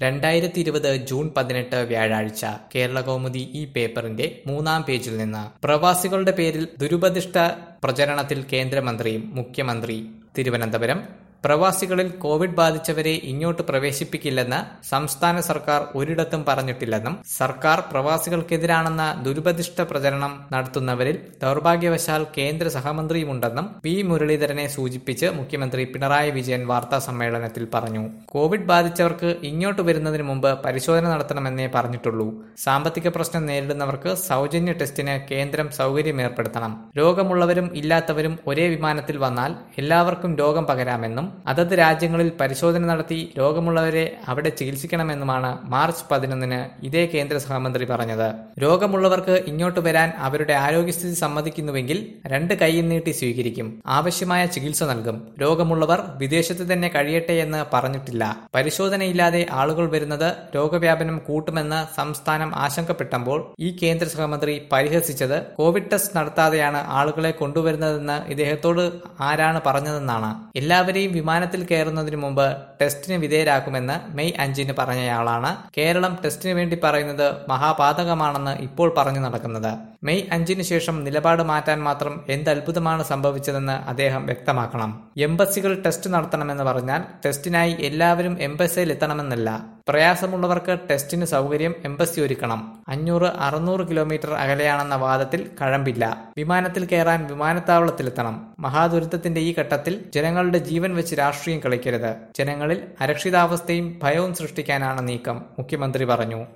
രണ്ടായിരത്തി ഇരുപത് ജൂൺ പതിനെട്ട് വ്യാഴാഴ്ച കേരള കൗമുദി ഈ പേപ്പറിന്റെ മൂന്നാം പേജിൽ നിന്ന് പ്രവാസികളുടെ പേരിൽ ദുരുപദിഷ്ട പ്രചരണത്തിൽ കേന്ദ്രമന്ത്രിയും മുഖ്യമന്ത്രി തിരുവനന്തപുരം പ്രവാസികളിൽ കോവിഡ് ബാധിച്ചവരെ ഇങ്ങോട്ട് പ്രവേശിപ്പിക്കില്ലെന്ന് സംസ്ഥാന സർക്കാർ ഒരിടത്തും പറഞ്ഞിട്ടില്ലെന്നും സർക്കാർ പ്രവാസികൾക്കെതിരാണെന്ന ദുരുപദിഷ്ട പ്രചരണം നടത്തുന്നവരിൽ ദൗർഭാഗ്യവശാൽ കേന്ദ്ര സഹമന്ത്രിയുമുണ്ടെന്നും വി മുരളീധരനെ സൂചിപ്പിച്ച് മുഖ്യമന്ത്രി പിണറായി വിജയൻ വാർത്താ സമ്മേളനത്തിൽ പറഞ്ഞു കോവിഡ് ബാധിച്ചവർക്ക് ഇങ്ങോട്ട് വരുന്നതിന് മുമ്പ് പരിശോധന നടത്തണമെന്നേ പറഞ്ഞിട്ടുള്ളൂ സാമ്പത്തിക പ്രശ്നം നേരിടുന്നവർക്ക് സൗജന്യ ടെസ്റ്റിന് കേന്ദ്രം സൗകര്യം ഏർപ്പെടുത്തണം രോഗമുള്ളവരും ഇല്ലാത്തവരും ഒരേ വിമാനത്തിൽ വന്നാൽ എല്ലാവർക്കും രോഗം പകരാമെന്നും അതത് രാജ്യങ്ങളിൽ പരിശോധന നടത്തി രോഗമുള്ളവരെ അവിടെ ചികിത്സിക്കണമെന്നുമാണ് മാർച്ച് പതിനൊന്നിന് ഇതേ കേന്ദ്ര സഹമന്ത്രി പറഞ്ഞത് രോഗമുള്ളവർക്ക് ഇങ്ങോട്ട് വരാൻ അവരുടെ ആരോഗ്യസ്ഥിതി സമ്മതിക്കുന്നുവെങ്കിൽ രണ്ട് കൈയും നീട്ടി സ്വീകരിക്കും ആവശ്യമായ ചികിത്സ നൽകും രോഗമുള്ളവർ വിദേശത്ത് തന്നെ കഴിയട്ടെ എന്ന് പറഞ്ഞിട്ടില്ല പരിശോധനയില്ലാതെ ആളുകൾ വരുന്നത് രോഗവ്യാപനം കൂട്ടുമെന്ന് സംസ്ഥാനം ആശങ്കപ്പെട്ടപ്പോൾ ഈ കേന്ദ്ര സഹമന്ത്രി പരിഹസിച്ചത് കോവിഡ് ടെസ്റ്റ് നടത്താതെയാണ് ആളുകളെ കൊണ്ടുവരുന്നതെന്ന് ഇദ്ദേഹത്തോട് ആരാണ് പറഞ്ഞതെന്നാണ് എല്ലാവരെയും വിമാനത്തിൽ കയറുന്നതിന് മുമ്പ് ടെസ്റ്റിന് വിധേയരാക്കുമെന്ന് മെയ് അഞ്ചിന് പറഞ്ഞയാളാണ് കേരളം ടെസ്റ്റിന് വേണ്ടി പറയുന്നത് മഹാപാതകമാണെന്ന് ഇപ്പോൾ പറഞ്ഞു നടക്കുന്നത് മെയ് അഞ്ചിന് ശേഷം നിലപാട് മാറ്റാൻ മാത്രം എന്ത് അത്ഭുതമാണ് സംഭവിച്ചതെന്ന് അദ്ദേഹം വ്യക്തമാക്കണം എംബസികൾ ടെസ്റ്റ് നടത്തണമെന്ന് പറഞ്ഞാൽ ടെസ്റ്റിനായി എല്ലാവരും എംബസിയിൽ എത്തണമെന്നല്ല പ്രയാസമുള്ളവർക്ക് ടെസ്റ്റിന് സൗകര്യം എംബസി ഒരുക്കണം അഞ്ഞൂറ് അറുന്നൂറ് കിലോമീറ്റർ അകലെയാണെന്ന വാദത്തിൽ കഴമ്പില്ല വിമാനത്തിൽ കയറാൻ വിമാനത്താവളത്തിലെത്തണം മഹാദുരിതത്തിന്റെ ഈ ഘട്ടത്തിൽ ജനങ്ങളുടെ ജീവൻ വെച്ച് രാഷ്ട്രീയം കളിക്കരുത് ജനങ്ങളിൽ അരക്ഷിതാവസ്ഥയും ഭയവും സൃഷ്ടിക്കാനാണ് നീക്കം മുഖ്യമന്ത്രി പറഞ്ഞു